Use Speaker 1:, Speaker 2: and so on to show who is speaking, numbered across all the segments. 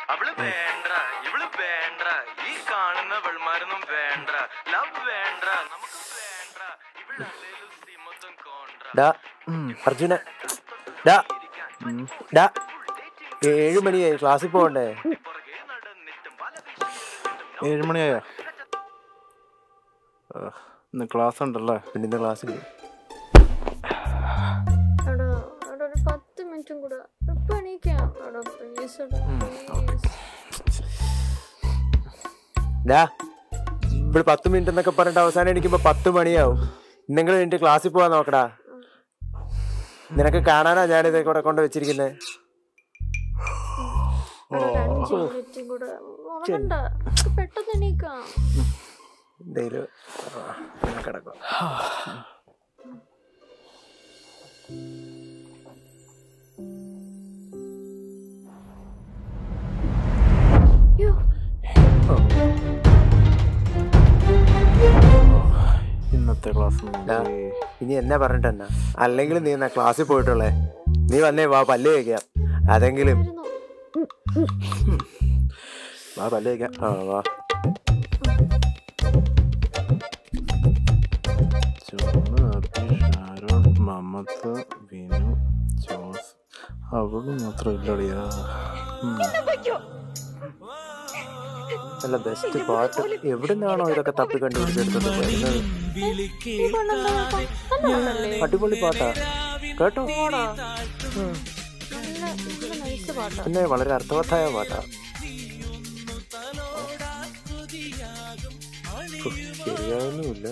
Speaker 1: അവള് വേണ്ട ഇവള് വേണ്ട ഈ കാണുന്ന വെൾമാരൊന്നും വേണ്ട ലവ് വേണ്ട നമുക്ക് വേണ്ട ഇവളല്ലേലും സിമത്തും കോണ്ട
Speaker 2: ഡാ അർജുന ഡാ ഡാ ഏഴു മണിയായി ക്ലാസ്സിൽ പോകണ്ടേ
Speaker 1: പുറകെ നടന്നിട്ടും പല
Speaker 3: ഏഴ് മണിയായോ ആ, ഇന്ന് ക്ലാസ് ഉണ്ടല്ലേ
Speaker 2: പിന്നെ ഇന്ന് ക്ലാസ്സിൽ
Speaker 4: എടാ എടാ ഒരു പത്ത് മിനിറ്റും കൂടെ ഇപ്പൊ എണീക്കാം എടാ പ്ലീസ് എടാ please.
Speaker 2: ഡാ ഇവിടെ പത്ത് മിനിറ്റ് എന്നൊക്കെ പറഞ്ഞിട്ട് അവസാനം എണീക്കുമ്പോ പത്ത് മണിയാവും ഇന്നെങ്കിലും എനിക്ക് ക്ലാസ്സിൽ പോവാൻ നോക്കടാ നിനക്ക് കാണാനാ ഞാനിത് കൂടെ കൊണ്ട് വെച്ചിരിക്കുന്നത്
Speaker 4: എടാ ഒരു അഞ്ച് മിനിറ്റും കൂടെ ഉറങ്ങണ്ട എനിക്ക് പെട്ടെന്ന് എണീക്കാം
Speaker 2: എന്തേലും കിടക്കും
Speaker 4: യ്യോ,
Speaker 3: ഇന്നത്തെ ക്ലാസ്
Speaker 2: ഡാ, ഇനി എന്നെ പറഞ്ഞിട്ടെന്നാ അല്ലെങ്കിൽ നീ എന്നാ ക്ലാസ്സിൽ പോയിട്ടുള്ളേ നീ വന്നേ വാ പല്ല് കഴിക്കാം അതെങ്കിലും
Speaker 4: ഇരുന്നോ.
Speaker 3: വാ പല്ല് കഴിക്കാം
Speaker 2: ആ വാ
Speaker 3: ജോണ് അബി ഷാരോൺ മമത വിനു ജോസ് അവള് മാത്രം ഇല്ലടിയാ ഉം.
Speaker 2: നല്ല ബെസ്റ്റ് പാട്ട് എവിടുന്നാണോ ഇതൊക്കെ തപ്പി കണ്ടുപിടിച്ചെടുത്തത് വരുന്നത്
Speaker 4: ഈ പെണ്ണെന്താ നല്ല പെണ്ണല്ലേ?
Speaker 2: അടിപൊളി പാട്ടാ കേട്ടോ
Speaker 4: പോടാ. നല്ല നല്ല നൈസ് പാട്ടാ
Speaker 2: പിന്നെ വളരെ അർത്ഥവത്തായ പാട്ടാ ഉഫ്, ശരിയാവുന്നുമില്ല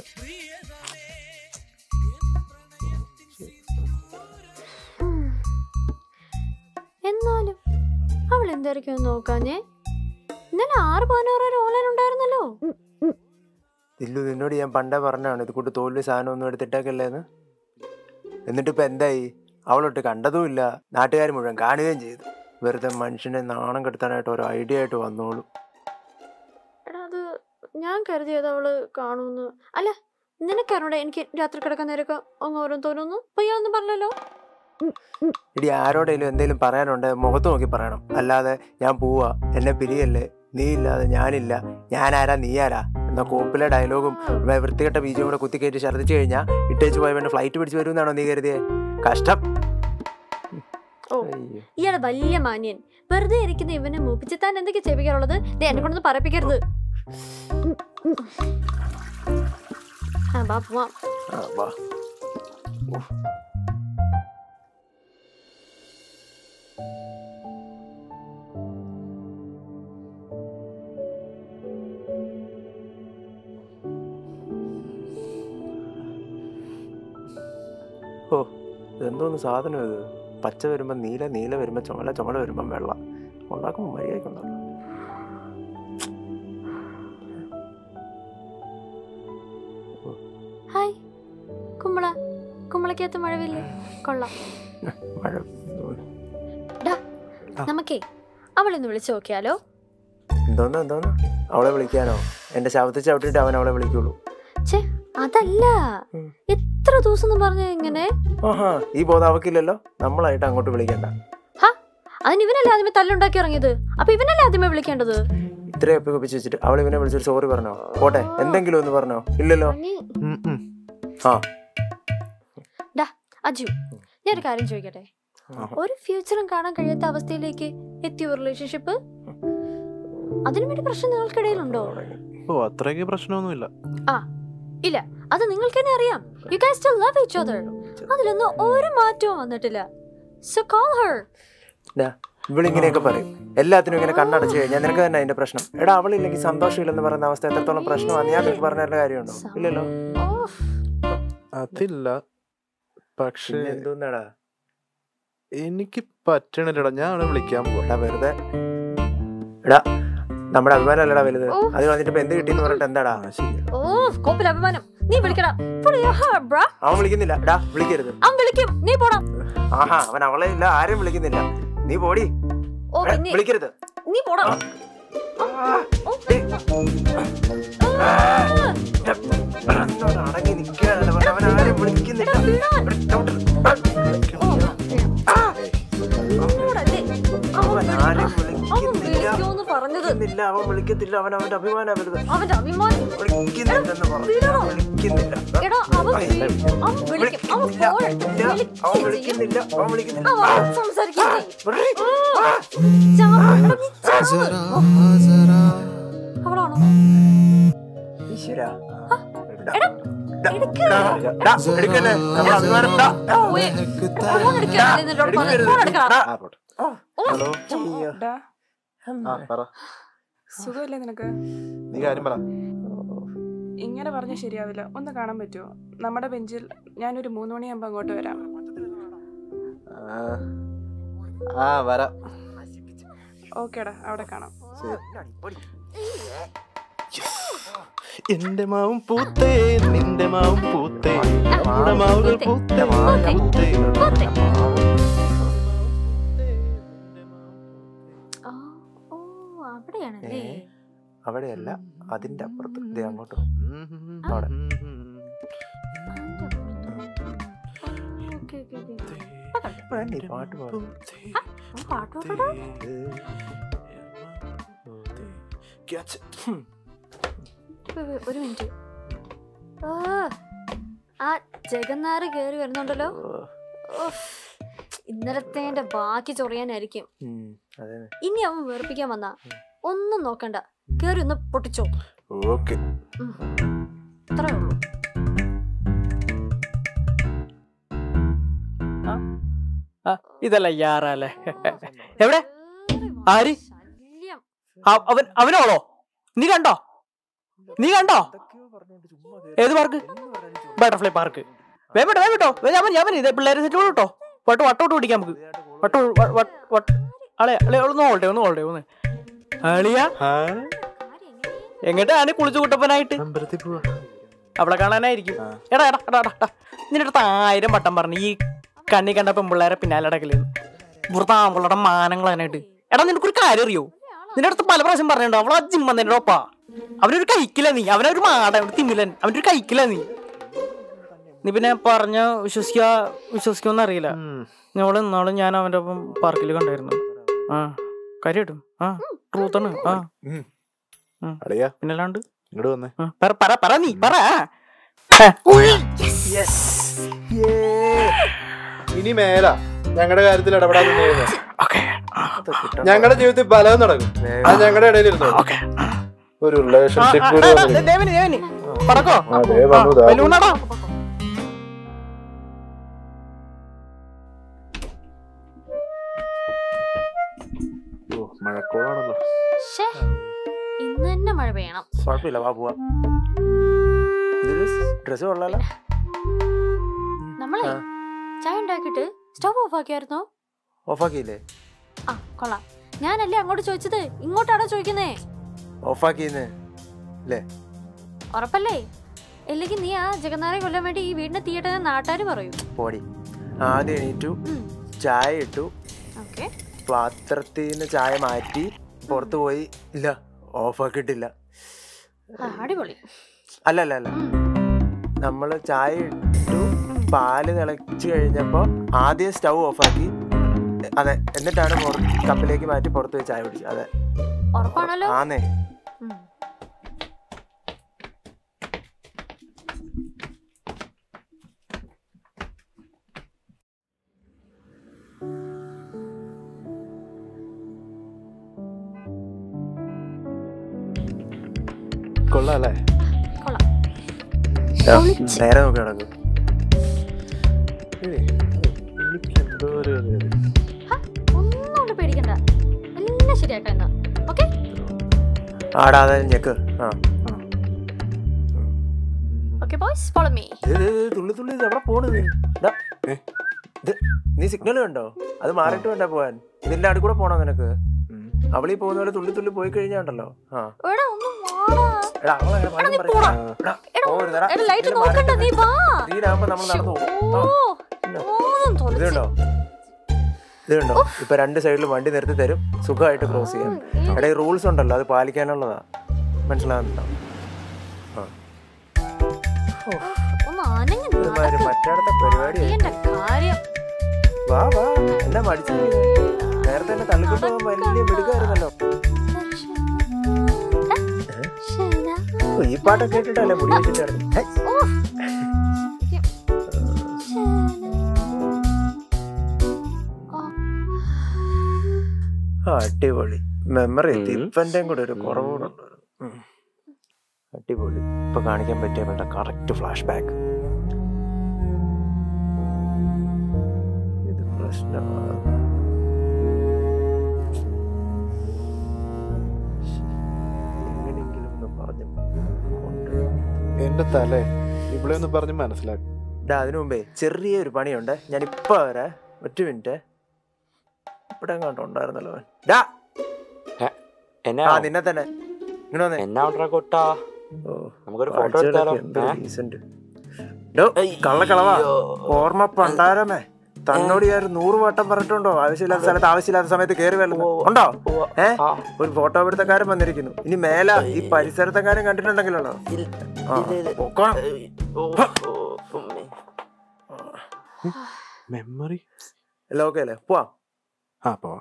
Speaker 4: എന്നാലും അവൾ എന്തായിരിക്കും നോക്കാഞ്ഞേ ഇന്നലെ ആറ് പതിനാറ് വരെ ഓൺലൈൻ ഉണ്ടായിരുന്നല്ലോ
Speaker 2: ഇല്ലു നിന്നോട് ഞാൻ പണ്ടേ പറഞ്ഞാണ് ഇത് കൂട്ട് തോൽവി സാധനം ഒന്നും എടുത്തിട്ടേക്കല്ലേന്ന് എന്നിട്ട് ഇപ്പൊ എന്തായി അവളൊട്ട് കണ്ടതുമില്ല നാട്ടുകാർ മുഴുവൻ കാണുകയും ചെയ്തു വെറുതെ മനുഷ്യനെ നാണം കെടുത്താനായിട്ട് ഓരോ ഐഡിയ ആയിട്ട് വന്നോളൂ
Speaker 4: എടാ അത് ഞാൻ കരുതിയത് അവള് കാണുമെന്ന് അല്ല നിനക്കറിഞ്ഞൂടെ എനിക്ക് രാത്രി കിടക്കാൻ നേരൊക്കെ അങ്ങ് ഓരോ തോന്നുന്നു പയ്യൊന്നും പറഞ്ഞല്ലോ
Speaker 2: ഇടി ആരോടെങ്കിലും എന്തെങ്കിലും പറയാനുണ്ട് മുഖത്ത് നോക്കി പറയണം അല്ലാതെ ഞാൻ പോവാ എന്നെ പിരിയല്ലേ നീ ഇല്ലാതെ ഞാനില്ല ഞാനാരാ നീ ആരാ എന്ന കോപ്പിലെ ഡയലോഗും ഇവിടെ വൃത്തികെട്ട ബീജും കൂടെ കുത്തിക്കയറ്റി ഛർദ്ദിച്ചു കഴിഞ്ഞാൽ ഇട്ടേച്ച് പോയ വേണ്ട ഫ്ലൈറ്റ് പിടിച്ച് വരുമെന്നാണോ നീ കരുതിയേ കഷ്ടം
Speaker 4: ഓ
Speaker 2: അയ്യോ.
Speaker 4: ഇയാള് വലിയ മാന്യൻ വെറുതെ ഇരിക്കുന്ന ഇവനെ മൂപ്പിച്ച് താൻ എന്തൊക്കെ ചെയ്യിപ്പിക്കാറുള്ളത് ദേ എന്നെ കൊണ്ടൊന്ന് പറപ്പിക്കരുത് ആ ബാ പോവാം
Speaker 2: ആ, വാ. ഓ എന്തോന്ന് സാധനം ഇത് പച്ച വരുമ്പോ നീല നീല വരുമ്പോ ചുമല ചുമല വരുമ്പോ വെള്ള ഉണ്ടാക്കുമ്പോ മര്യാദയ്ക്ക് ഉണ്ടാക്കും
Speaker 4: ഹായ് കുമ്പള കുമ്പളക്കകത്ത് മഴവില്ലേ കൊള്ളാം
Speaker 2: മഴ
Speaker 4: ഡാ നമുക്കേ അവളൊന്ന് വിളിച്ചു നോക്കിയാലോ
Speaker 2: എന്തോന്ന് എന്തോന്ന് അവളെ വിളിക്കാനോ എന്റെ ശവത്തിൽ ചവിട്ടിട്ട് അവൻ അവളെ വിളിക്കുള്ളൂ
Speaker 4: ഛേ അതല്ല
Speaker 2: ഉം.
Speaker 4: എത്ര ദിവസം എന്ന് പറഞ്ഞ ഇങ്ങനെ
Speaker 2: ആഹാ ഈ ബോധം അവക്കില്ലല്ലോ നമ്മളായിട്ട് അങ്ങോട്ട് വിളിക്കണ്ട
Speaker 4: ഹാ അതിന് ഇവനല്ലേ ആദ്യമേ തല്ലുണ്ടാക്കി ഇറങ്ങിയത് അപ്പൊ ഇവനല്ലേ ആദ്യമേ വിളിക്കേണ്ടത്
Speaker 2: ഇത്രയും ഒപ്പി ഒപ്പിച്ച് വെച്ചിട്ട് അവൾ ഇവനെ വിളിച്ചൊരു സോറി പറഞ്ഞോ പോട്ടെ എന്തെങ്കിലും ഒന്ന് പറഞ്ഞോ ഇല്ലല്ലോ
Speaker 3: ഉം, ഉം.
Speaker 2: ആ
Speaker 4: ഡാ അജു ഞാൻ ഒരു കാര്യം ചോദിക്കട്ടെ ഒരു ഫ്യൂച്ചറും കാണാൻ കഴിയാത്ത അവസ്ഥയിലേക്ക് എത്തിയ ഒരു റിലേഷൻഷിപ്പ് അതിനു വേണ്ടി പ്രശ്നം നിങ്ങൾക്കിടയിലുണ്ടോ
Speaker 3: ഓ അത്രയ്ക്ക് പ്രശ്നമൊന്നുമില്ല
Speaker 4: ആ ഇല്ല അത് നിങ്ങൾക്ക് തന്നെ അറിയാം you guys still love each other അതിലൊന്നും ഒരു മാറ്റവും വന്നിട്ടില്ല സോ കോൾ ഹർ
Speaker 2: ഡാ, ഇവളിങ്ങനെയൊക്കെ പറയും എല്ലാത്തിനും ഇങ്ങനെ കണ്ണടച്ച് കഴിഞ്ഞാൽ നിനക്ക് തന്നെ അതിന്റെ പ്രശ്നം എടാ അവളില്ലെങ്കിൽ സന്തോഷമില്ലെന്ന് പറയുന്ന അവസ്ഥ എത്രത്തോളം പ്രശ്നമാണ് ഞാൻ നിനക്ക് പറഞ്ഞു തരേണ്ട കാര്യമുണ്ടോ ഇല്ലല്ലോ
Speaker 3: അതില്ല പക്ഷേ
Speaker 2: പിന്നെ എന്തോന്നാടാ
Speaker 3: എനിക്ക് പറ്റണില്ലടാ ഞാൻ അവളെ വിളിക്കാൻ പോവാ
Speaker 2: എടാ വെറുതെ എടാ നമ്മുടെ അഭിമാനമല്ലടാ വലുത്
Speaker 4: ഓ.
Speaker 2: അത് കളഞ്ഞിട്ട് ഇപ്പൊ എന്ത് കിട്ടിയെന്ന് പറഞ്ഞിട്ട് എന്താടാ
Speaker 3: ആ, ശരിയാ.
Speaker 4: ഓ കോപ്പിൽ അഭിമാനം നീ വിളിക്കടാ Put your heart, bruh.
Speaker 2: അവൻ വിളിക്കുന്നില്ല എടാ വിളിക്കരുത്
Speaker 4: അവൻ വിളിക്കും നീ പോടാ
Speaker 2: ആഹാ അവൻ അവളെ ഇല്ല ആരും വിളിക്കുന്നില്ല നീ പോടി
Speaker 4: ഓ
Speaker 2: എടാ,
Speaker 4: പിന്നെ
Speaker 2: വിളിക്കരുത്
Speaker 4: നീ പോടാ
Speaker 2: ആ,
Speaker 4: ഓ,
Speaker 2: ആ, എന്നോട് അടങ്ങി നിൽക്കുകയാണ് അവൻ ആരും വിളിക്കുന്നില്ല ഇവിടെ ചവിട്ട്. ആ,
Speaker 4: പോടല്ലേ.
Speaker 2: അവൻ ആരും
Speaker 4: അവൻ
Speaker 2: വിളിക്കുന്നില്ല
Speaker 4: വിളിക്കും
Speaker 2: വിളിക്കുന്നില്ല അവൻ വിളിക്കത്തില്ല അവൻ അവന്റെ അഭിമാനം വലുത്
Speaker 4: അവന്റെ അഭിമാനം
Speaker 2: വിളിക്കുന്നില്ലെന്ന് പറഞ്ഞു ഞാൻ വിളിക്കുന്നില്ല
Speaker 4: എടാ അവൻ
Speaker 2: ഐ,
Speaker 4: അവൻ വിളിക്കും അവൻ
Speaker 2: വിളിക്കുന്നില്ല
Speaker 4: ഫോൺ
Speaker 2: ഇല്ല, അവൻ
Speaker 4: വിളിക്കുകയും ചെയ്യും.
Speaker 2: വിളിക്കുന്നില്ല അവൻ വിളിക്കുന്നില്ല
Speaker 4: അവൻ സംസാരിക്കുകയും ചെയ്യും.
Speaker 2: വിളി.
Speaker 4: ആ, ചാവ്. എടാ, നീ ചാവ്. അവളാണോ
Speaker 2: ഈശ്വരാ.
Speaker 4: എടാ,
Speaker 2: ഡാ,
Speaker 4: എടുക്ക്.
Speaker 2: ഡാ, ഡാ, എടുക്കല്ലേ നമ്മുടെ അഭിമാനം ഡാ, ഡാ.
Speaker 4: പോയി. ഫോൺ എടുക്കാൻ നിന്നോട് പറഞ്ഞു. ഫോൺ എടുക്കണം.
Speaker 3: ആ പോട്ടെ
Speaker 2: ഹലോ അയ്യോ.
Speaker 5: ഡാ,
Speaker 3: ആ പറ
Speaker 5: സുഖമില്ലേ നിനക്ക്
Speaker 3: നീ കാര്യം പറ
Speaker 5: ഇങ്ങനെ പറഞ്ഞ ശരിയാവില്ല ഒന്ന് കാണാൻ പറ്റുമോ നമ്മുടെ ബെഞ്ചിൽ ഞാനൊരു മൂന്ന് മണിയാകുമ്പോൾ അങ്ങോട്ട് വരാം
Speaker 3: ആ, ആ വരാം
Speaker 5: ഓക്കേടാ അവിടെ കാണാം
Speaker 3: എന്റെ മാവും പൂത്തേ നിന്റെ മാവും പൂത്തേ നമ്മുടെ മാവുകൾ പൂത്തേ പൂത്തേ
Speaker 4: പൂത്തേ. ആ, ഓ അവിടെയാണല്ലേ
Speaker 2: ഏ, അവിടെയല്ല അതിന്റെ അപ്പുറത്ത് ദേ അങ്ങോട്ട്
Speaker 3: അവിടെ
Speaker 4: ഓക്കേ, ഓക്കേ, ഓക്കേ. ഇപ്പൊ കണ്ടു.
Speaker 2: നീ പാട്ട് പാടും
Speaker 4: ആ പാട്ട് പാടടാ. വേ, വേ, ഒരു മിനിറ്റ് ആ, ആ ജഗന്നാറ് കേറി വരുന്നുണ്ടല്ലോ ഉഫ്. ഇന്നലത്തേന്റെ ബാക്കി ചൊറിയാനായിരിക്കും
Speaker 2: അതെ
Speaker 4: ഇനി അവൻ വെറുപ്പിക്കാൻ വന്നാ ഒന്നും നോക്കണ്ട കേറി ഒന്ന് പൊട്ടിച്ചോ
Speaker 3: ഓക്കെ
Speaker 4: അത്രേ ഉള്ളൂ
Speaker 6: ഇതല്ല യാറല്ലേ എവിടെ ആര്?
Speaker 4: ശല്യം
Speaker 6: അ- അവൻ അവനോളോ നീ കണ്ടോ നീ കണ്ടോ ഏത് പാർക്ക് ബട്ടർഫ്ലൈ പാർക്ക് വേവിട്ടോ വേവിട്ടോ ഞാൻ ഞാൻ ഇതേ പിള്ളേരെ സെറ്റ് കേട്ടോ വട്ട് വട്ടോട്ട് പിടിക്കാം നമുക്ക് വട്ടോ അളെ അളെ ഒന്ന് ഓൾട്ടെ ഒന്ന് ഓൾട്ടെ ഒന്ന് അളിയ
Speaker 4: കാര്യം എങ്ങനെയാ?
Speaker 6: എങ്ങോട്ടാണ് കുളിച്ചു കുട്ടപ്പനായിട്ട്
Speaker 3: അമ്പലത്തിൽ പോവാ
Speaker 6: അവളെ കാണാനായിരിക്കും
Speaker 3: ആ.
Speaker 6: എടാ എടാ എടാ എടാ, എടാ നിന്റെ അടുത്ത് ആയിരം വട്ടം പറഞ്ഞു ഈ കണ്ണി കണ്ട പെമ്പിള്ളേരെ പിന്നാലെ അടക്കലെന്ന് ഇവിടുത്തെ ആമ്പിള്ളയുടെ മാനങ്ങൾ അതിനായിട്ട് എടാ നിനക്കൊരു കാര്യം അറിയോ നിന്റെ അടുത്ത് പല പ്രാവശ്യം പറഞ്ഞിട്ടുണ്ടോ അവളെ ജിമ്മ നിന്റെ ഒപ്പാ അവനൊരു കഴിക്കില്ല നീ അവനൊരു മാട ഒരു തിമിലൻ അവനൊരു കഴിക്കില്ല നീ നീ പിന്നെ പറഞ്ഞ വിശ്വസിക്കാ വിശ്വസിക്കുമെന്ന് അറിയില്ല ഞങ്ങള് ഇന്നാളും ഞാൻ അവന്റെ ഒപ്പം പാർക്കിൽ കണ്ടായിരുന്നു ആ കാര്യമായിട്ടും ആ ട്രൂത്താണ് ആ
Speaker 3: അടയാ
Speaker 6: പിന്നല്ലാണ്ട്
Speaker 3: ഇങ്ങോട്ട് വന്നേ
Speaker 6: ആ, പറ പറ പറ നീ പറ
Speaker 3: ഇനി മേല ഞങ്ങളുടെ കാര്യത്തിൽ ഇടപെടാൻ നിന്നേരുന്നു
Speaker 6: ഓക്കെ
Speaker 3: ഞങ്ങളുടെ ജീവിതത്തിൽ പലതും നടക്കും അത് ഞങ്ങളുടെ ഇടയിൽ ഇരുന്നു
Speaker 6: ഓക്കെ
Speaker 3: ഒരു റിലേഷൻഷിപ്പ് കൂടി വന്നിരിക്കുന്നു.
Speaker 6: ദേവന് ദേവന് പറക്കോ
Speaker 3: ആ, ദേ വന്നു, ദാ.
Speaker 6: ബലൂണാടാ
Speaker 3: ഓ, മഴക്കോളാണല്ലോ
Speaker 4: ശ്ശേ, ഇന്ന് തന്നെ മഴ പെയ്യണം
Speaker 2: കുഴപ്പമില്ല വാ പോവാം ഡ്രസ് കൊള്ളാലോ
Speaker 4: നമ്മളെ
Speaker 2: ആ.
Speaker 4: ചായ ഉണ്ടാക്കിയിട്ട് സ്റ്റവ് ഓഫ് ആക്കിയായിരുന്നോ
Speaker 2: ഓഫാക്കിയില്ലേ
Speaker 4: ആ കൊള്ളാം ഞാനല്ലേ അങ്ങോട്ട് ചോദിച്ചത് ഇങ്ങോട്ടാണോ ചോദിക്കുന്നേ
Speaker 2: ഓഫാക്കിന്ന്
Speaker 4: ഉറപ്പല്ലേ അല്ലെങ്കിൽ നീ ആ ജഗന്നാരെ കൊല്ലാൻ വേണ്ടി ഈ വീടിനെ തീയട്ടെ നാട്ടുകാർ പറയും
Speaker 2: പോടി ആദ്യം എണീറ്റു ചായ ഇട്ടു
Speaker 4: ഓക്കെ
Speaker 2: പാത്രത്തിൽ നിന്ന് ചായ മാറ്റി പുറത്ത് പോയി ഇല്ല ഓഫാക്കിയിട്ടില്ല
Speaker 4: അടിപൊളി
Speaker 2: അല്ല അല്ല അല്ല
Speaker 4: ഉം.
Speaker 2: നമ്മൾ ചായ ഇട്ടു പാല് തിളച്ച് കഴിഞ്ഞപ്പോൾ ആദ്യം സ്റ്റൗ ഓഫാക്കി അതെ എന്നിട്ടാണ് പുറ- കപ്പിലേക്ക് മാറ്റി പുറത്ത് പോയി ചായ കുടിച്ചത് അതെ
Speaker 4: ഉറപ്പാണല്ലോ
Speaker 2: ആന്നേ
Speaker 4: ഉം.
Speaker 3: കൊള്ളാം അല്ലേ
Speaker 4: കൊള്ളാം
Speaker 2: ദാ, നേരെ നോക്കി കിടക്കും
Speaker 3: ഏയ്, എനിക്ക് എന്തോ ഒരു ഇത്.
Speaker 4: ഹ, ഒന്നും കൊണ്ട് പേടിക്കണ്ട എല്ലാം ശരിയാക്കാം എന്നാ ഓക്കെ
Speaker 2: ആടാ അതെ ഞെക്ക് ആ
Speaker 4: ഓക്കെ ബോയ്സ് ഫോളോ മീ
Speaker 2: ഇത് ഇത് ഇത് തുള്ളി തുള്ളി ഇത് എവിടെ പോണത് ദാ,
Speaker 3: ഏ?
Speaker 2: ഇത് നീ സിഗ്നൽ കണ്ടോ അത് മാറിയിട്ട് വേണ്ട പോവാൻ ഇതിന്റെ അടുക്കൂടെ കൂടെ പോണോ നിനക്ക്
Speaker 3: ഉം.
Speaker 2: അവളീ പോകുന്ന പോലെ തുള്ളി തുള്ളി പോയി കഴിഞ്ഞാണ്ടല്ലോ ആ
Speaker 4: എടാ ഒന്ന് വാടാ
Speaker 2: എടാ അവളങ്ങനെ പലതും
Speaker 4: നീ
Speaker 2: പറയും.
Speaker 4: പോടാ.
Speaker 2: എടാ,
Speaker 4: എടാ,
Speaker 2: പോരുതെടാ.
Speaker 4: എടാ ലൈറ്റ്
Speaker 2: ഇതിന്
Speaker 4: നോക്കണ്ട
Speaker 2: മാറിയിട്ട്
Speaker 4: നീ വാ
Speaker 2: തീരാകുമ്പോ നമ്മൾ നടന്നു പോകും
Speaker 4: ഓ
Speaker 2: ഇല്ല.
Speaker 4: ഓന്നും
Speaker 2: ഇത്
Speaker 4: തൊലച്ച്.
Speaker 2: കണ്ടോ ഇത് കണ്ടോ ഇപ്പൊ രണ്ട് സൈഡിലും വണ്ടി നിർത്തി തരും സുഖമായിട്ട് ക്രോസ് ചെയ്യാം എടാ ഈ റൂൾസ് ഉണ്ടല്ലോ അത് പാലിക്കാനുള്ളതാ മനസ്സിലാകുന്നുണ്ടോ ആ
Speaker 4: ഒന്ന് അനങ്ങി
Speaker 2: ഇതുമാതിരി മറ്റേടത്തെ പരിപാടി
Speaker 4: എന്റെ കാര്യം
Speaker 2: വാ വാ എന്നാ മടിച്ചു നേരത്തെ എന്നെ തള്ളിക്കൊണ്ട് പോകാൻ വലിയ മിടുക്കായിരുന്നല്ലോ ഓ, ഈ പാട്ടൊക്കെ കേട്ടിട്ടല്ലേ മുടി വെച്ചിട്ട് കിടന്നു ഹൈ.
Speaker 4: ഓ
Speaker 2: ആ, അടിപൊളി മെമ്മറി
Speaker 3: ഉം.
Speaker 2: ഇപ്പന്റെയും കൂടെ ഒരു കുറവുണ്ട് അടിപൊളി ഇപ്പൊ കാണിക്കാൻ പറ്റിയ അവളുടെ കറക്റ്റ് ഫ്ലാഷ് ബാക്ക് ഇത് പ്രശ്നമാണ് എങ്ങനെയെങ്കിലും ഒന്ന് പറഞ്ഞു കൊണ്ടുവരണം.
Speaker 3: എന്റെ തലേ ഇവിടെ ഒന്ന് പറഞ്ഞ് മനസ്സിലാക്കി
Speaker 2: ഡാ അതിനു മുമ്പേ ചെറിയൊരു പണിയുണ്ട് ഞാൻ ഇപ്പൊ വരാ ഒറ്റ മിനിറ്റ് ഇവിടെ എങ്ങാണ്ട് ഉണ്ടായിരുന്നല്ലോ അവൻ. ഡാ
Speaker 1: എന്നാ
Speaker 2: ആ നിന്നെ തന്നെ ഇങ്ങനെ വന്നേ
Speaker 1: എന്നാ ഉണ്ടാ കൊട്ടാ
Speaker 2: ഓ
Speaker 1: നമുക്കൊരു ഫോട്ടോ
Speaker 2: കാഴ്ചകളൊക്കെ
Speaker 1: എടുത്താലോ
Speaker 2: എന്തൊരു
Speaker 1: ഏ?
Speaker 2: decent. ഡോ, കള്ളക്കളവാ ഓർമ്മ പണ്ടാരമേ തന്നോട് ഞാൻ ഒരു നൂറ് വട്ടം പറഞ്ഞിട്ടുണ്ടോ ആവശ്യമില്ലാത്ത സ്ഥലത്ത് ആവശ്യമില്ലാത്ത സമയത്ത് കയറി വരുന്നു ഉണ്ടോ
Speaker 1: ഉവ്വ.
Speaker 2: ഏ
Speaker 1: ആ,
Speaker 2: ഒരു ഫോട്ടോ എടുത്തക്കാരൻ വന്നിരിക്കുന്നു ഇനി മേല ഈ പരിസരത്തെക്കാരും കണ്ടിട്ടുണ്ടെങ്കിലോ
Speaker 1: ഇല്ല,
Speaker 2: ആ,
Speaker 1: ഇല്ല, ഇല്ല.
Speaker 2: പൊക്കോണം.
Speaker 1: ഓ, ഓ, ഉമ്മേ.
Speaker 3: മെമ്മറി
Speaker 2: എല്ലാം ഓക്കെ അല്ലേ പോവാം
Speaker 3: ആ പോവാ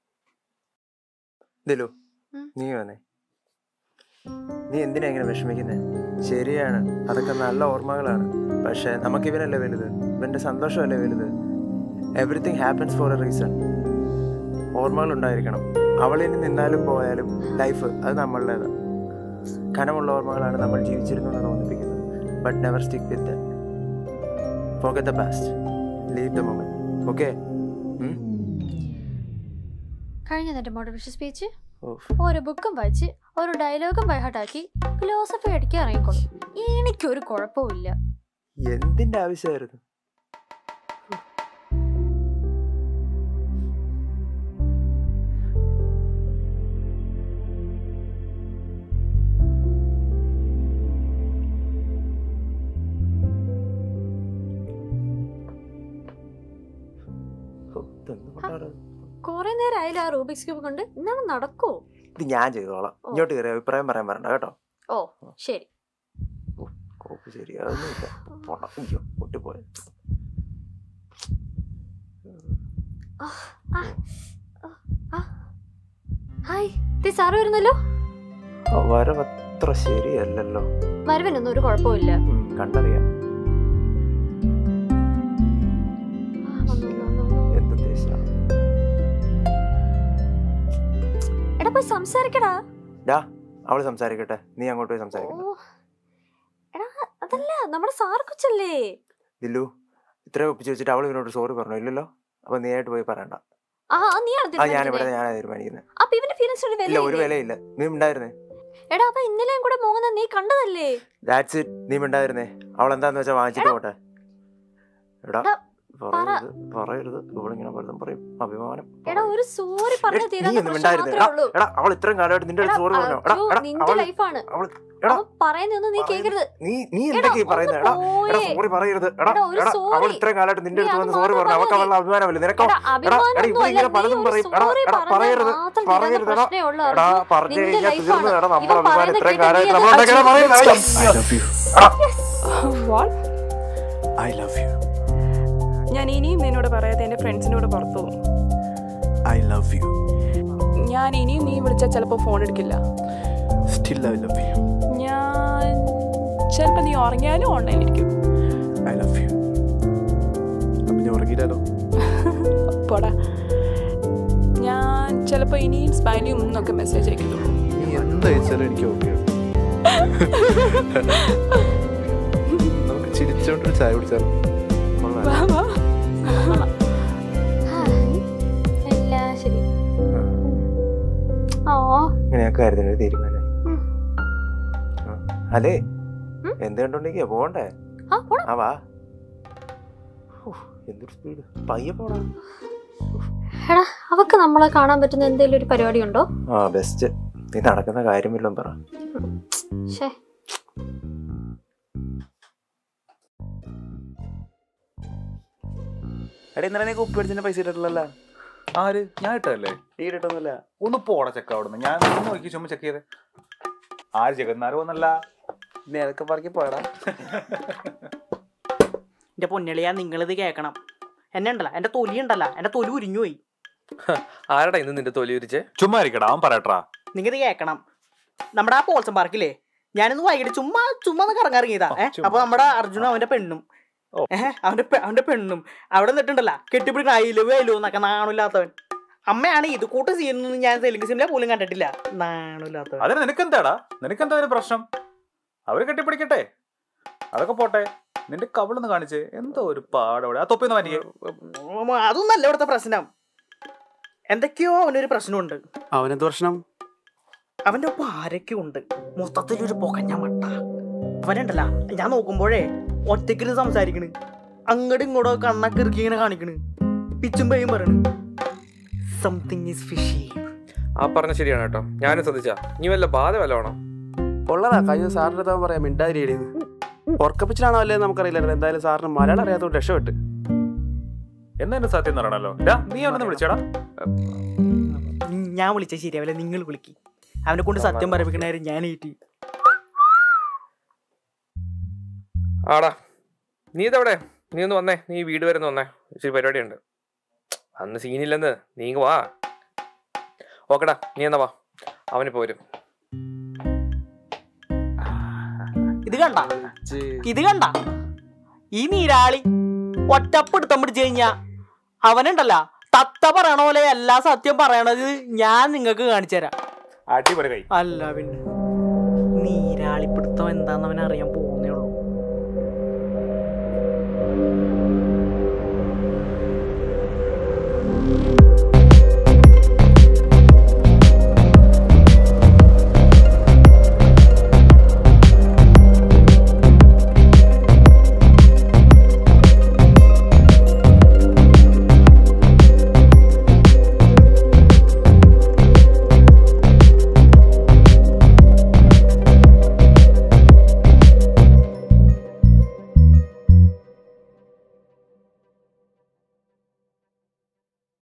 Speaker 2: ദിലു
Speaker 4: ഉം.
Speaker 2: നീ വന്നേ നീ എന്തിനാ ഇങ്ങനെ വിഷമിക്കുന്നേ ശരിയാണ് അതൊക്കെ നല്ല ഓർമ്മകളാണ് പക്ഷെ നമുക്ക് ഇവനല്ലേ വലുത് ഇവന്റെ സന്തോഷമല്ലേ വലുത് everything happens for a reason ഓർമ്മകൾ ഉണ്ടായിരിക്കണം അവളിനി നിന്നാലും പോയാലും ലൈഫ് അത് നമ്മളുടേതാണ് കനമുള്ള ഓർമ്മകളാണ് നമ്മൾ ജീവിച്ചിരുന്നു എന്ന് തോന്നിപ്പിക്കുന്നത് but never stick with forget the past leave the moment okay
Speaker 4: കഴിഞ്ഞ എന്റെ മോട്ടിവേഷൻ സ്പീച്ച്
Speaker 2: ഓഫ്
Speaker 4: ഓരോ ബുക്കും വായിച്ച് ഓരോ ഡയലോഗും ബൈഹാർട്ടാക്കി ഫിലോസഫി അടിക്കാൻ ഇറങ്ങിക്കോളും എനിക്കൊരു കുഴപ്പമില്ല
Speaker 2: എന്തിന്റെ ആവശ്യമായിരുന്നു ഓ, ഇതെന്ത് കൊണ്ടാണ്?
Speaker 4: കുറെ നേരം ആയില്ല ആ റൂബിക്സ് ക്യൂബ് കൊണ്ട് എന്നാണ് നടക്കോ
Speaker 2: ഇത് ഞാൻ ചെയ്തോളാം
Speaker 4: ഓ.
Speaker 2: ഇങ്ങോട്ട് കയറി അഭിപ്രായം പറയാൻ വരണ്ട കേട്ടോ
Speaker 4: ഓ ശരി
Speaker 2: കോപ്പ് ശരിയാകുന്നില്ല പോണ്ട അയ്യോ പൊട്ടിപ്പോയ
Speaker 4: ഹായ് ദേ സാറ് വരുന്നല്ലോ
Speaker 2: വരവത്ര ശരിയല്ലല്ലോ
Speaker 4: വരവിനൊന്നും ഒരു കുഴപ്പമില്ല
Speaker 2: ഉം, കണ്ടറിയാം
Speaker 4: ആ, വന്നു, വന്നു, വന്നു.
Speaker 2: എന്തുദ്ദേശിച്ചാ
Speaker 4: എടാ പോയി സംസാരിക്കടാ
Speaker 2: ഡാ അവള് സംസാരിക്കട്ടെ നീ അങ്ങോട്ട് പോയി
Speaker 4: ഓ
Speaker 2: സംസാരിക്കട്ടെ
Speaker 4: എടാ അതല്ല നമ്മുടെ സാർ കൊച്ചല്ലേ
Speaker 2: ദില്ലു ഇത്രയും ഒപ്പിച്ച് വെച്ചിട്ട് അവൾ ഇവനോട് സോറി പറഞ്ഞു ഇല്ലല്ലോ അപ്പൊ നീ ആയിട്ട് പോയി പറയണ്ട
Speaker 4: ആ ആ, നീയാണ്
Speaker 2: ആ ഞാൻ ഇവിടെ
Speaker 4: തീരുമാനിക്കുന്നത്.
Speaker 2: ഞാനാ തീരുമാനിക്കുന്നത്
Speaker 4: അപ്പൊ ഇവന്റെ ഫീലിങ്സ് ഒരു
Speaker 2: ഇല്ല ഒരു
Speaker 4: വില
Speaker 2: വിലയില്ല നീ ഉണ്ടായിരുന്നേ
Speaker 4: എടാ അപ്പൊ ഇന്നലെയും കൂടെ മോഹന നീ കണ്ടതല്ലേ
Speaker 2: ദാറ്റ്സ് ഇറ്റ് നീ ഉണ്ടായിരുന്നേ അവൾ എന്താന്ന് വെച്ചാൽ വാങ്ങിച്ചിട്ട് പോട്ടെ എടാ
Speaker 4: എടാ,
Speaker 2: പറയരുത് പറയരുത് ഇവളിങ്ങനെ പലതും പറയും അഭിമാനം
Speaker 4: എടാ ഒരു സോറി പറഞ്ഞു
Speaker 2: എടാ, നീ
Speaker 4: തീരാത്ത
Speaker 2: ഒന്നും
Speaker 4: പ്രശ്നം
Speaker 2: മിണ്ടായിരുന്നേ
Speaker 4: മാത്രമേ ഉള്ളൂ
Speaker 2: എടാ അവൾ ഇത്രയും കാലമായിട്ട് നിന്റെ
Speaker 4: എടാ,
Speaker 2: അടുത്ത് സോറി പറഞ്ഞു എടാ
Speaker 4: അയ്യോ,
Speaker 2: എടാ
Speaker 4: നിന്റെ
Speaker 2: അവൾ
Speaker 4: ലൈഫാണ്
Speaker 2: അവൾ എടാ
Speaker 4: അവൻ പറയുന്നൊന്നും നീ
Speaker 2: പറയുന്നത്
Speaker 4: കേക്കരുത്
Speaker 2: നീ നീ
Speaker 4: എടാ,
Speaker 2: എന്തൊക്കെയാ
Speaker 4: ഒന്ന്
Speaker 2: പറയുന്നത് എടാ എടാ
Speaker 4: പോയേ.
Speaker 2: സോറി പറയരുത് എടാ
Speaker 4: എടാ, ഒരു
Speaker 2: എടാ അവൾ
Speaker 4: sorry.
Speaker 2: ഇത്രയും കാലമായിട്ട് നിന്റെ
Speaker 4: നീ
Speaker 2: അടുത്ത്
Speaker 4: അത്
Speaker 2: വന്ന് സോറി
Speaker 4: മാത്രം
Speaker 2: പറഞ്ഞു അവൾക്ക്
Speaker 4: പറഞ്ഞാ
Speaker 2: അവളുടെ അഭിമാനമില്ല നിനക്കോ
Speaker 4: എടാ,
Speaker 2: എടാ
Speaker 4: അഭിമാനമൊന്നും
Speaker 2: എടാ ഇവളിങ്ങനെ
Speaker 4: അല്ല,
Speaker 2: പലതും
Speaker 4: നീ ഒരു
Speaker 2: പറയും എടാ
Speaker 4: sorry
Speaker 2: എടാ
Speaker 4: പറഞ്ഞാൽ
Speaker 2: പറയരുത്
Speaker 4: മാത്രം തീരാത്ത
Speaker 2: പറയരുത് എടാ
Speaker 4: പ്രശ്നമേ ഉള്ളൂ
Speaker 2: എടാ
Speaker 4: അർജുൻ.
Speaker 2: പറഞ്ഞു
Speaker 4: നിന്റെ
Speaker 2: കഴിഞ്ഞാൽ
Speaker 4: life
Speaker 2: തീർന്നു
Speaker 4: ആണ്.
Speaker 2: എടാ
Speaker 4: ഇവൻ
Speaker 2: നമ്മുടെ അഭിമാനം
Speaker 4: പറയുന്നത്
Speaker 2: ഇത്രയും
Speaker 4: കേട്ട്
Speaker 2: കാലമായിട്ട്
Speaker 4: നീ
Speaker 2: നമ്മൾ
Speaker 4: അത്
Speaker 2: ഉണ്ടാക്കിയ പറയുന്നത്
Speaker 3: I love you
Speaker 5: what
Speaker 3: I love you
Speaker 5: ഞാൻ ഇനിയും നിന്നോട് പറയാതെ എൻ്റെ ഫ്രണ്ട്സിൻ്റെ കൂടെ പുറത്തു പോകും
Speaker 3: ഐ ലവ് യു
Speaker 5: ഞാൻ ഇനിയും നീ വിളിച്ചാൽ ചിലപ്പോൾ ഫോൺ എടുക്കില്ല
Speaker 3: സ്റ്റിൽ ഐ ലവ് യു
Speaker 5: ഞാൻ ചിലപ്പോൾ നീ ഉറങ്ങിയാലും ഓൺലൈനിലിരിക്കും
Speaker 3: ഐ ലവ് യു അപ്പം ഞാൻ ഉറങ്ങിയില്ലല്ലോ
Speaker 5: പോടാ ഞാൻ ചിലപ്പോൾ ഇനിയും സ്മൈലിയും എന്നൊക്കെ മെസ്സേജ് അയക്കുന്നുള്ളൂ
Speaker 3: നീ എന്തയച്ചാലും എനിക്ക് ഓക്കെ നമുക്ക് ചിരിച്ചോണ്ടൊരു ചായ കുടിച്ചാലോ
Speaker 5: വാ വാ
Speaker 4: ഹായ്. എല്ലാം ശരി ഓ
Speaker 2: ഇങ്ങനെയൊക്കെ ആയിരുന്നു ഒരു തീരുമാനം
Speaker 4: ഉം.
Speaker 2: ആ. അല്ലേ
Speaker 4: ഉം?
Speaker 2: എന്ത് കണ്ടോണ്ടിരിക്കുക പോകണ്ടേ
Speaker 4: ആ പോടാ
Speaker 2: ആ വാ ഉഫ്, എന്തൊരു സ്പീഡ് പയ്യെ പോടാ
Speaker 4: എടാ അവക്ക് നമ്മളെ കാണാൻ പറ്റുന്ന എന്തെങ്കിലും ഒരു പരിപാടി ഉണ്ടോ
Speaker 2: ആ ബെസ്റ്റ് നീ നടക്കുന്ന കാര്യമില്ലോ പറ
Speaker 4: ശേ
Speaker 7: എടാ ഇന്നലെ നീ കുപ്പി അടിച്ചതിന്റെ പൈസ ഇട്ടിട്ടില്ലല്ലോ
Speaker 8: ആര് ഞാൻ ഇട്ടല്ലേ
Speaker 7: നീ ഇട്ടിട്ടൊന്നുമില്ല
Speaker 8: ഒന്ന് പോടാ ചെക്ക അവിടുന്ന് ഞാൻ ഒന്ന് നോക്കി ചുമ്മാ ചെക്ക് ചെയ്തേ ആര് ജഗന്നാരോ ഒന്നല്ല
Speaker 7: നീ അതൊക്കെ പറക്കി പോയടാ
Speaker 6: എന്റെ പൊന്നളിയാ നിങ്ങളിത് കേക്കണം എന്നെ ഉണ്ടല്ല എന്റെ തൊലി ഉണ്ടല്ല എന്റെ തൊലി ഉരിഞ്ഞു പോയി
Speaker 1: ആരടാ ഇന്ന് നിന്റെ തൊലി ഉരിച്ചേ
Speaker 8: ചുമ്മാ ഇരിക്കടാ അവൻ പറയട്ടാ
Speaker 6: നിങ്ങൾ ഇത് കേക്കണം നമ്മുടെ ആ പോൾസം പാർക്കില്ലേ ഞാനിന്ന് വൈകിട്ട് ചുമ്മാ ചുമ്മാ ഒന്ന് കറങ്ങിറങ്ങിയതാ
Speaker 8: ആ,
Speaker 6: ഏഹ്
Speaker 8: ചുമ്മാ.
Speaker 6: അപ്പൊ നമ്മുടെ അർജുനും അവന്റെ പെണ്ണും
Speaker 8: ഓ.
Speaker 6: ഏഹ് അവന്റെ പെ- അവന്റെ പെണ്ണും അവിടെ നിന്നിട്ടുണ്ടല്ല കെട്ടിപ്പിടിക്കണ അയിലവ് അയിലോ എന്നൊക്കെ നാണില്ലാത്തവൻ അമ്മയാണ് ഇത് കൂട്ട് ചെയ്യുന്നൊന്നും ഞാൻ തെലുങ്ക് സിനിമ പോലും കണ്ടിട്ടില്ല നാണില്ലാത്തവൻ
Speaker 8: അതിന് നിനക്കെന്താടാ നിനക്കെന്താ ഒരു പ്രശ്നം അവര് കെട്ടിപ്പിടിക്കട്ടെ അതൊക്കെ പോട്ടെ നിന്റെ കവിളൊന്ന് കാണിച്ച് എന്തോ ഒരു പാടവിടെ ആ തൊപ്പിന്ന് മാറ്റിക്കേ
Speaker 6: ഉം, അതൊന്നല്ല ഇവിടുത്തെ പ്രശ്നം എന്തൊക്കെയോ അവനൊരു പ്രശ്നമുണ്ട്
Speaker 7: അവനെന്ത് പ്രശ്നം
Speaker 6: അവന്റെ ഒപ്പം ആരൊക്കെ ഉണ്ട് മൊത്തത്തിൽ ഒരു പുകഞ്ഞ മട്ട അവനുണ്ടല്ല ഞാൻ നോക്കുമ്പോഴേ ഒറ്റയ്ക്കിന് സംസാരിക്കണ് അങ്ങോട്ടും ഇങ്ങോട്ടും കണ്ണൊക്കെ ഇറുക്കി ഇങ്ങനെ കാണിക്കണ് പിച്ചും പേയും പറയണ് സംതിങ് ഈസ് ഫിഷി
Speaker 9: ആ പറഞ്ഞ ശരിയാണ് കേട്ടോ ഞാനും ശ്രദ്ധിച്ചാ നീ വല്ല ബാധ വല്ല വേണോ
Speaker 7: ഉള്ളതാ കഴിഞ്ഞ സാറിന്റെ അടുത്ത് അവൻ പറയാം മിണ്ടാതിരിയടിന്ന് ഉറക്കപ്പിച്ചിലാണോ അല്ലേ നമുക്കറിയില്ലായിരുന്നു എന്തായാലും സാറിന് മലയാളം അറിയാത്തതുകൊണ്ട് രക്ഷപ്പെട്ട്
Speaker 8: എന്നാ എന്റെ സത്യം എന്ന് പറയണല്ലോ ഡാ, നീ അവനൊന്ന് വിളിച്ചേടാ
Speaker 6: ഞാൻ വിളിച്ച ശരിയാവില്ല നിങ്ങൾ വിളിക്ക് അവനെ കൊണ്ട് സത്യം പറയിപ്പിക്കണായിരുന്നു ഞാൻ ഏറ്റി
Speaker 9: ആടാ നീ ഇതെവിടെ നീ ഒന്ന് വന്നേ നീ വീട് വരെ ഒന്ന് വന്നേ ഇച്ചിരി പരിപാടിയുണ്ട് അന്ന് സീനില്ലെന്ന് നീ ഇങ്ങ് വാ ഓക്കെടാ നീ എന്നാ വാ അവന് പോരും
Speaker 6: ഇത് കണ്ട ഇത് കണ്ട ഈ നീരാളി ഒറ്റപ്പെടുത്തം പിടിച്ചു കഴിഞ്ഞാ അവനുണ്ടല്ല തത്ത പറയണ പോലെ എല്ലാ സത്യം പറയണത് ഞാൻ നിങ്ങൾക്ക് കാണിച്ചു തരാം
Speaker 8: അടിപൊളി കൈ
Speaker 6: അല്ല പിന്നെ നീരാളിപ്പിടുത്തം എന്താന്ന് അവൻ അറിയാൻ പോകും